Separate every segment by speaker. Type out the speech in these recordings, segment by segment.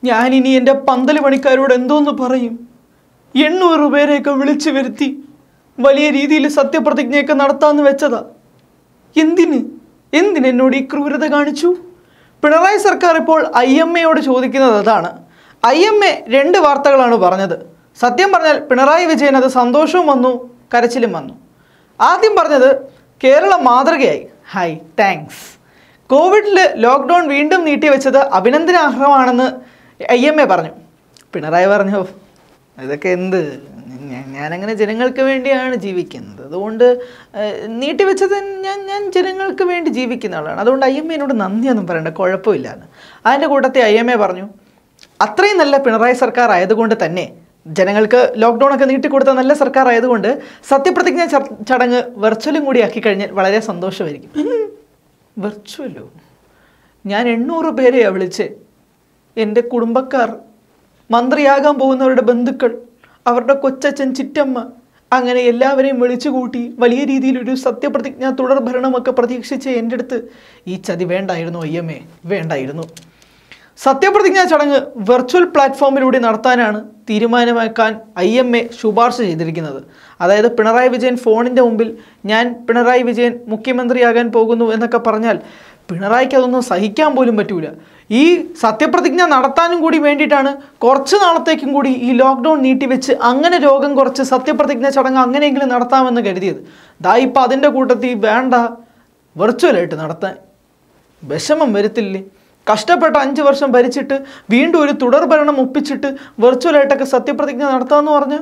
Speaker 1: ഞാനിനി എൻ്റെ പന്തൽ പണിക്കാരോട് എന്തോന്ന് പറയും എണ്ണൂറ് പേരെയൊക്കെ വിളിച്ചു വരുത്തി വലിയ രീതിയിൽ സത്യപ്രതിജ്ഞയൊക്കെ നടത്താമെന്ന് വെച്ചതാ എന്തിന് എന്തിന് എന്നോട് ഈ ക്രൂരത കാണിച്ചു പിണറായി സർക്കാർ ഇപ്പോൾ ഐ എം എയോട് ചോദിക്കുന്നത് അതാണ് ഐ എം എ രണ്ട് വാർത്തകളാണ് പറഞ്ഞത് സത്യം പറഞ്ഞാൽ പിണറായി വിജയൻ അത് സന്തോഷവും വന്നു കരച്ചിലും വന്നു ആദ്യം പറഞ്ഞത് കേരളം മാതൃകയായി ഹൈ താങ്ക്സ് കോവിഡിൽ ലോക്ക്ഡൗൺ വീണ്ടും നീട്ടിവെച്ചത് അഭിനന്ദനാർഹമാണെന്ന് ഐ എം എ പറഞ്ഞു പിണറായി പറഞ്ഞു "ഓ, ഇതൊക്കെ എന്ത് ഞാൻ- ഞാനങ്ങനെ ജനങ്ങൾക്ക് വേണ്ടിയാണ് ജീവിക്കുന്നത് അതുകൊണ്ട് ഏഹ്, നീട്ടിവെച്ചത് ഞാൻ ഞാൻ ജനങ്ങൾക്ക് വേണ്ടി ജീവിക്കുന്ന ആളാണ് അതുകൊണ്ട് ഐ എം എന്നോട് നന്ദിയൊന്നും പറയണ്ട കുഴപ്പമില്ല എന്ന് അതിൻ്റെ കൂട്ടത്തിൽ ഐ എം എ പറഞ്ഞു അത്രയും നല്ല പിണറായി സർക്കാർ ആയതുകൊണ്ട് തന്നെ ജനങ്ങൾക്ക് ലോക്ക്ഡൗൺ ഒക്കെ നീട്ടിക്കൊടുത്ത നല്ല സർക്കാർ ആയതുകൊണ്ട് സത്യപ്രതിജ്ഞ ചർ- ചടങ്ങ് വെർച്വലും കൂടി ആക്കി കഴിഞ്ഞാൽ വളരെ സന്തോഷമായിരിക്കും വെർച്വലോ ഞാൻ എണ്ണൂറ് പേരെയാണ് വിളിച്ചേ എൻ്റെ കുടുംബക്കാർ മന്ത്രിയാകാൻ പോകുന്നവരുടെ ബന്ധുക്കൾ അവരുടെ കൊച്ചച്ഛൻ ചിറ്റമ്മ അങ്ങനെ എല്ലാവരെയും വിളിച്ചു കൂട്ടി വലിയ രീതിയിലൊരു സത്യപ്രതിജ്ഞ തുടർ ഭരണമൊക്കെ പ്രതീക്ഷിച്ച് എൻ്റെ അടുത്ത് ഈ ചതി വേണ്ടായിരുന്നു ഐ എം എ വേണ്ടായിരുന്നു സത്യപ്രതിജ്ഞാ ചടങ്ങ് വെർച്വൽ പ്ലാറ്റ്ഫോമിലൂടെ നടത്താനാണ് തീരുമാനമാക്കാൻ ഐ എം എ ശുപാർശ ചെയ്തിരിക്കുന്നത് അതായത് പിണറായി വിജയൻ ഫോണിൻ്റെ മുമ്പിൽ ഞാൻ പിണറായി വിജയൻ മുഖ്യമന്ത്രിയാകാൻ പോകുന്നു എന്നൊക്കെ പറഞ്ഞാൽ പിണറായിക്ക് അതൊന്നും സഹിക്കാൻ പോലും പറ്റൂല ഈ സത്യപ്രതിജ്ഞ നടത്താനും കൂടി വേണ്ടിയിട്ടാണ് കുറച്ച് നാളത്തേക്കും കൂടി ഈ ലോക്ക്ഡൗൺ നീട്ടിവെച്ച് അങ്ങനെ രോഗം കുറച്ച് സത്യപ്രതിജ്ഞ ചടങ്ങ് അങ്ങനെയെങ്കിലും നടത്താമെന്ന് കരുതിയത് ദാ ഇപ്പം അതിൻ്റെ കൂട്ടത്തിൽ വേണ്ട വെർച്വലായിട്ട് നടത്താൻ വിഷമം വരുത്തില്ലേ കഷ്ടപ്പെട്ട അഞ്ച് വർഷം ഭരിച്ചിട്ട് വീണ്ടും ഒരു തുടർ ഭരണം ഒപ്പിച്ചിട്ട് വെർച്വലായിട്ടൊക്കെ സത്യപ്രതിജ്ഞ നടത്താമെന്ന് പറഞ്ഞ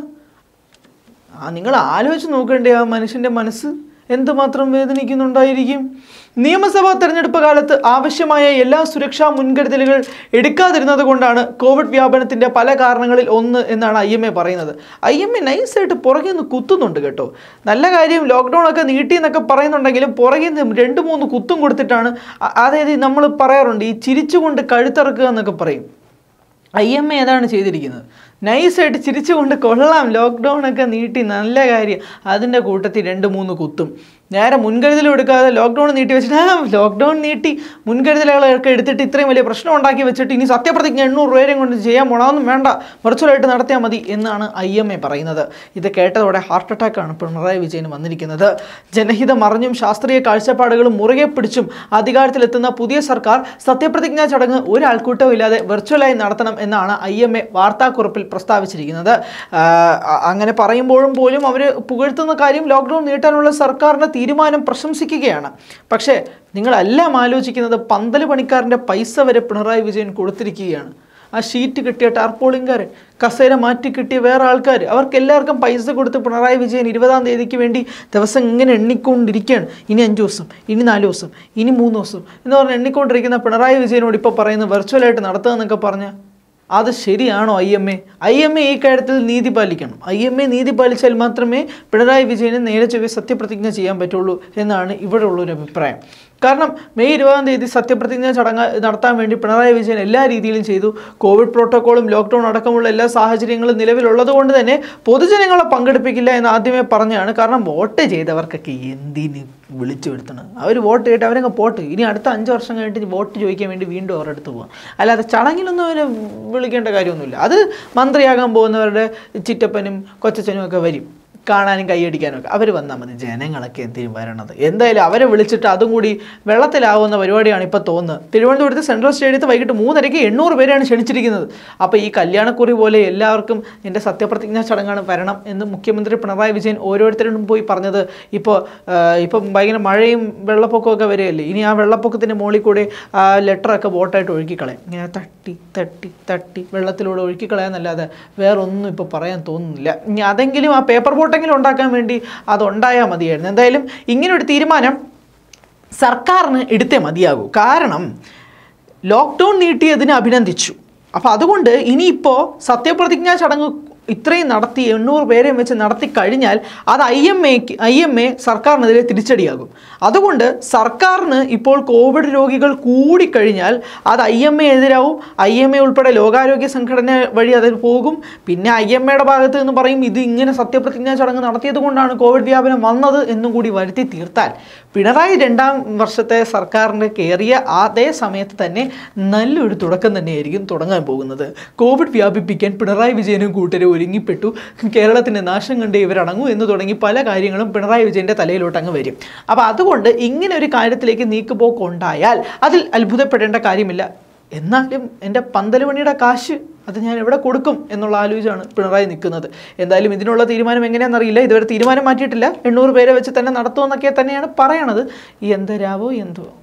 Speaker 1: ആ നിങ്ങൾ ആലോചിച്ച് നോക്കണ്ടേ ആ മനുഷ്യൻ്റെ മനസ്സ് എന്തുമാത്രം വേദനിക്കുന്നുണ്ടായിരിക്കും നിയമസഭാ തെരഞ്ഞെടുപ്പ് കാലത്ത് ആവശ്യമായ എല്ലാ സുരക്ഷാ മുൻകരുതലുകൾ എടുക്കാതിരുന്നത് കൊണ്ടാണ് കോവിഡ് വ്യാപനത്തിൻ്റെ പല കാരണങ്ങളിൽ ഒന്ന് എന്നാണ് ഐ എം എ പറയുന്നത് ഐ എം എ നൈസായിട്ട് പുറകെ നിന്ന് കുത്തുന്നുണ്ട് കേട്ടോ നല്ല കാര്യം ലോക്ക്ഡൗൺ ഒക്കെ നീട്ടി എന്നൊക്കെ പറയുന്നുണ്ടെങ്കിലും പുറകെ നിന്ന് രണ്ട് മൂന്ന് കുത്തും കൊടുത്തിട്ടാണ് അ- അതായത് നമ്മൾ പറയാറുണ്ട് ഈ ചിരിച്ചുകൊണ്ട് കഴുത്തിറക്കുക എന്നൊക്കെ പറയും ഐ എം എ അതാണ് ചെയ്തിരിക്കുന്നത് നൈസായിട്ട് ചിരിച്ചുകൊണ്ട് കൊള്ളാം ലോക്ക്ഡൗൺ ഒക്കെ നീട്ടി നല്ല കാര്യം അതിൻ്റെ കൂട്ടത്തിൽ രണ്ട് മൂന്ന് കുത്തും നേരെ മുൻകരുതലും എടുക്കാതെ ലോക്ക്ഡൗൺ നീട്ടി വെച്ചിട്ട് ആ ലോക്ക്ഡൗൺ നീട്ടി മുൻകരുതലുകളൊക്കെ എടുത്തിട്ട് ഇത്രയും വലിയ പ്രശ്നം ഉണ്ടാക്കി വെച്ചിട്ട് ഇനി സത്യപ്രതിജ്ഞ എണ്ണൂറ് രൂപയും കൊണ്ട് ചെയ്യാൻ പോണമെന്നും വേണ്ട വെർച്വലായിട്ട് നടത്തിയാൽ മതി എന്നാണ് ഐ എം എ പറയുന്നത് ഇത് കേട്ടതോടെ ഹാർട്ട് അറ്റാക്കാണ് പിണറായി വിജയൻ വന്നിരിക്കുന്നത് ജനഹിതം അറിഞ്ഞും ശാസ്ത്രീയ കാഴ്ചപ്പാടുകളും മുറുകെ പിടിച്ചും അധികാരത്തിലെത്തുന്ന പുതിയ സർക്കാർ സത്യപ്രതിജ്ഞാ ചടങ്ങ് ഒരു ആൾക്കൂട്ടവും ഇല്ലാതെ വെർച്വലായി നടത്തണം എന്നാണ് ഐ എം എ വാർത്താക്കുറിപ്പിൽ പ്രസ്താവിച്ചിരിക്കുന്നത് ആ, അ- അങ്ങനെ പറയുമ്പോഴും പോലും അവർ പുകഴ്ത്തുന്ന കാര്യം ലോക്ക്ഡൗൺ നീട്ടാനുള്ള സർക്കാരിൻ്റെ തീരുമാനം പ്രശംസിക്കുകയാണ് പക്ഷേ നിങ്ങളെല്ലാം ആലോചിക്കുന്നത് പന്തൽ പണിക്കാരൻ്റെ പൈസ വരെ പിണറായി വിജയൻ കൊടുത്തിരിക്കുകയാണ് ആ ഷീറ്റ് കിട്ടിയ ടാർപോളിങ്കാരൻ കസേര മാറ്റി കിട്ടിയ വേറെ ആൾക്കാർ അവർക്ക് എല്ലാവർക്കും പൈസ കൊടുത്ത് പിണറായി വിജയൻ ഇരുപതാം തീയതിക്ക് വേണ്ടി ദിവസം ഇങ്ങനെ എണ്ണിക്കൊണ്ടിരിക്കുകയാണ് ഇനി അഞ്ച് ദിവസം ഇനി നാല് ദിവസം ഇനി മൂന്ന് ദിവസം എന്ന് പറഞ്ഞ് എണ്ണിക്കൊണ്ടിരിക്കുന്ന പിണറായി വിജയനോട് ഇപ്പോൾ പറയുന്നത് വെർച്വലായിട്ട് നടത്തുക എന്നൊക്കെ പറഞ്ഞ് അത് ശരിയാണോ I M A I M A ഈ കാര്യത്തിൽ നീതി പാലിക്കണം ഐ എം എ നീതി പാലിച്ചാൽ മാത്രമേ പിണറായി വിജയന് നേരെ ചൊവ്വെ സത്യപ്രതിജ്ഞ ചെയ്യാൻ പറ്റുള്ളൂ എന്നാണ് ഇവിടെ ഉള്ളൊരു അഭിപ്രായം കാരണം മെയ് ഇരുപതാം തീയതി സത്യപ്രതിജ്ഞ ചടങ്ങ് നടത്താൻ വേണ്ടി പിണറായി വിജയൻ എല്ലാ രീതിയിലും ചെയ്തു കോവിഡ് പ്രോട്ടോക്കോളും ലോക്ക്ഡൗൺ അടക്കമുള്ള എല്ലാ സാഹചര്യങ്ങളും നിലവിലുള്ളത് കൊണ്ട് തന്നെ പൊതുജനങ്ങളെ പങ്കെടുപ്പിക്കില്ല എന്ന് ആദ്യമേ പറഞ്ഞാണ് കാരണം വോട്ട് ചെയ്തവർക്കൊക്കെ എന്തിന് വിളിച്ചു വരുത്തണം അവർ വോട്ട് ചെയ്തിട്ട് അവരങ്ങ് പോട്ട് ഇനി അടുത്ത അഞ്ച് വർഷം കഴിഞ്ഞിട്ട് വോട്ട് ചോദിക്കാൻ വേണ്ടി വീണ്ടും അവരുടെ അടുത്ത് പോകാം അല്ലാതെ ചടങ്ങിലൊന്നും അവരെ വിളിക്കേണ്ട കാര്യമൊന്നുമില്ല അത് മന്ത്രിയാകാൻ പോകുന്നവരുടെ ചിറ്റപ്പനും കൊച്ചച്ഛനും ഒക്കെ വരും കാണാനും കൈയടിക്കാനും ഒക്കെ അവർ വന്നാൽ മതി ജനങ്ങളൊക്കെ എന്തിനും വരണത് എന്തായാലും അവരെ വിളിച്ചിട്ട് അതും കൂടി വെള്ളത്തിലാവുന്ന പരിപാടിയാണ് ഇപ്പോൾ തോന്നുന്നത് തിരുവനന്തപുരത്ത് സെൻട്രൽ സ്റ്റേഡിയത്ത് വൈകിട്ട് മൂന്നരയ്ക്ക് എണ്ണൂറ് പേരെയാണ് ക്ഷണിച്ചിരിക്കുന്നത് അപ്പോൾ ഈ കല്യാണക്കുറി പോലെ എല്ലാവർക്കും എൻ്റെ സത്യപ്രതിജ്ഞാ ചടങ്ങാണ് വരണം എന്ന് മുഖ്യമന്ത്രി പിണറായി വിജയൻ ഓരോരുത്തരോടും പോയി പറഞ്ഞത് ഇപ്പോൾ ഇപ്പം ഭയങ്കര മഴയും വെള്ളപ്പൊക്കമൊക്കെ വരികയല്ലേ ഇനി ആ വെള്ളപ്പൊക്കത്തിൻ്റെ മുകളിൽ കൂടെ ആ ലെറ്ററൊക്കെ ബോട്ടായിട്ട് ഒഴുക്കിക്കളയാം ഇങ്ങനെ തട്ടി തട്ടി തട്ടി വെള്ളത്തിലൂടെ ഒഴുക്കിക്കളയാന്നല്ലാതെ വേറൊന്നും ഇപ്പോൾ പറയാൻ തോന്നുന്നില്ല ഇനി അതെങ്കിലും ആ പേപ്പർ ബോട്ടെങ്കിലും ഉണ്ടാക്കാൻ വേണ്ടി അതുണ്ടായാൽ മതിയായിരുന്നു എന്തായാലും ഇങ്ങനൊരു തീരുമാനം സർക്കാരിന് എടുത്തേ മതിയാകൂ കാരണം ലോക്ക്ഡൗൺ നീട്ടിയതിനെ അഭിനന്ദിച്ചു അപ്പോൾ അതുകൊണ്ട് ഇനിയിപ്പോൾ സത്യപ്രതിജ്ഞാ ചടങ്ങ് ഇത്രയും നടത്തി എണ്ണൂറ് പേരെയും വെച്ച് നടത്തി കഴിഞ്ഞാൽ അത് ഐ എം എക്ക് ഐ എം എ സർക്കാരിനെതിരെ തിരിച്ചടിയാകും അതുകൊണ്ട് സർക്കാരിന് ഇപ്പോൾ കോവിഡ് രോഗികൾ കൂടിക്കഴിഞ്ഞാൽ അത് ഐ എം എ എതിരാവും ഐ എം എ ഉൾപ്പെടെ ലോകാരോഗ്യ സംഘടന വഴി അത് പോകും പിന്നെ ഐ എം എയുടെ ഭാഗത്ത് നിന്ന് പറയും ഇത് ഇങ്ങനെ സത്യപ്രതിജ്ഞാ ചടങ്ങ് നടത്തിയത് കൊണ്ടാണ് കോവിഡ് വ്യാപനം വന്നത് എന്നും കൂടി വരുത്തി തീർത്താൽ പിണറായി രണ്ടാം വർഷത്തെ സർക്കാരിൻ്റെ കയറിയ അതേ സമയത്ത് തന്നെ നല്ലൊരു തുടക്കം തന്നെയായിരിക്കും തുടങ്ങാൻ പോകുന്നത് കോവിഡ് വ്യാപിപ്പിക്കാൻ പിണറായി വിജയനും കൂട്ടരും ഒരുങ്ങിപ്പെട്ടു കേരളത്തിൻ്റെ നാശം കണ്ട് ഇവരടങ്ങൂ എന്ന് തുടങ്ങി പല കാര്യങ്ങളും പിണറായി വിജയൻ്റെ തലയിലോട്ട് അങ്ങ് വരും അപ്പോൾ അതുകൊണ്ട് ഇങ്ങനെ ഒരു കാര്യത്തിലേക്ക് നീക്കുപോക്ക് ഉണ്ടായാൽ അതിൽ അത്ഭുതപ്പെടേണ്ട കാര്യമില്ല എന്നാലും എൻ്റെ പന്തലുമണിയുടെ കാശ് അത് ഞാൻ എവിടെ കൊടുക്കും എന്നുള്ള ആലോചിച്ചാണ് പിണറായി നിൽക്കുന്നത് എന്തായാലും ഇതിനുള്ള തീരുമാനം എങ്ങനെയാണെന്നറിയില്ല ഇതുവരെ തീരുമാനം മാറ്റിയിട്ടില്ല എണ്ണൂറ് പേരെ വെച്ച് തന്നെ നടത്തുമെന്നൊക്കെ തന്നെയാണ് പറയണത് എന്തരാവോ എന്തോ